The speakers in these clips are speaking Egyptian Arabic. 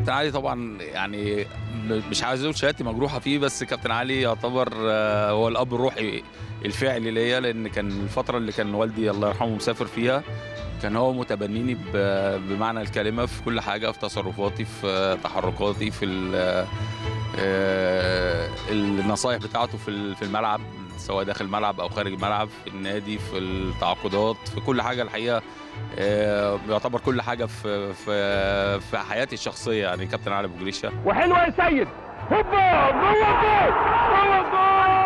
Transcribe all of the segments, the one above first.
كابتن علي طبعا يعني مش عايز اقول شهادتي مجروحه فيه بس كابتن علي يعتبر آه، هو الاب الروحي الفعلي ليا لان كان الفتره اللي كان والدي الله يرحمه مسافر فيها كان هو متبنيني ب- بمعنى الكلمه في كل حاجه في تصرفاتي في تحركاتي في ال- آه، النصايح بتاعته في ال- في الملعب سواء داخل الملعب او خارج الملعب في النادي في التعاقدات في كل حاجه الحقيقه آه، يعتبر كل حاجه في في في حياتي الشخصيه يعني كابتن علي ابو جريشه وحلوه يا سيد هوبا جوه الجول جوه الجول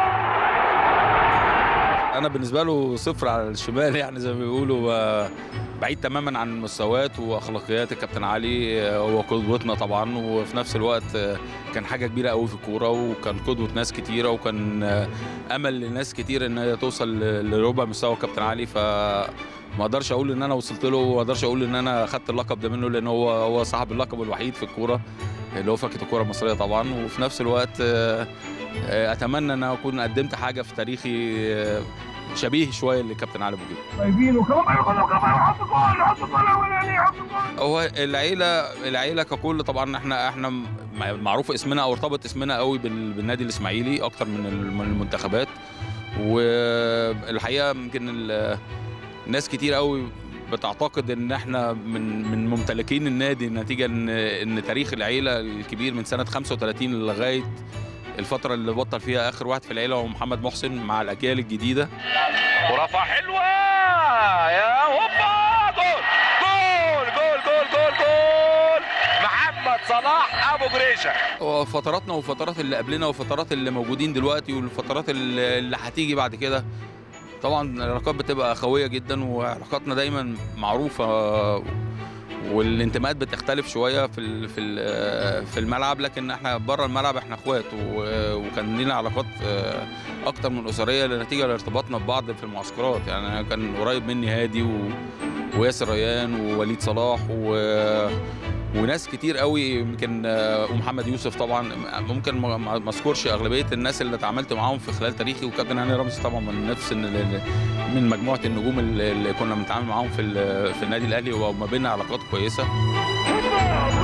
انا بالنسبه له صفر على الشمال يعني زي ما بيقولوا آه، بعيد تماما عن مستويات واخلاقيات الكابتن علي آه، هو قدوتنا طبعا وفي نفس الوقت آه، كان حاجه كبيره قوي في الكوره وكان قدوه ناس كتيره وكان آه، امل لناس كتير ان هي توصل ل- لربع مستوى الكابتن علي ف ما اقدرش اقول ان انا وصلت له وما اقدرش اقول ان انا خدت اللقب ده منه لان هو هو صاحب اللقب الوحيد في الكوره اللي هو فكره الكوره المصريه طبعا وفي نفس الوقت آه، آه، اتمنى ان اكون قدمت حاجه في تاريخي آه، شبيه شويه للكابتن علي ابو جريشه طيبين وكمان ياخدوا كمان يحط جول يحط جول اولاني يحط جول هو العيله العيله ككل طبعا احنا احنا م- معروف اسمنا او ارتبط اسمنا قوي بال- بالنادي الاسماعيلي اكتر من ال- من المنتخبات والحقيقه يمكن ال- ناس كتير قوي بتعتقد ان احنا من من ممتلكين النادي نتيجه ان ان تاريخ العيله الكبير من سنه 35 لغايه الفتره اللي بطل فيها اخر واحد في العيله هو محمد محسن مع الاجيال الجديده ورفع حلوه يا هوبا جول جول جول جول جول جول محمد صلاح ابو جريشه وفتراتنا وفترات اللي قبلنا وفترات اللي موجودين دلوقتي والفترات اللي اللي هتيجي بعد كده طبعا العلاقات بتبقى قوية جدا وعلاقاتنا دايما معروفة والانتماءات بتختلف شوية في ال- في ال- في الملعب لكن احنا بره الملعب احنا اخوات و- وكان لنا علاقات آه، اكتر من اسرية لنتيجة لارتباطنا ببعض في المعسكرات يعني أنا كان قريب مني هادي و... وياسر ريان ووليد صلاح و... وناس كتير قوي يمكن آه، ومحمد يوسف طبعا ممكن ما ما- ما اذكرش اغلبيه الناس اللي اتعاملت معاهم في خلال تاريخي وكابتن هاني رمزي طبعا من نفس ال- ال- من مجموعه النجوم اللي اللي كنا بنتعامل معاهم في ال- في النادي الاهلي وما بيننا علاقات كويسه هوبا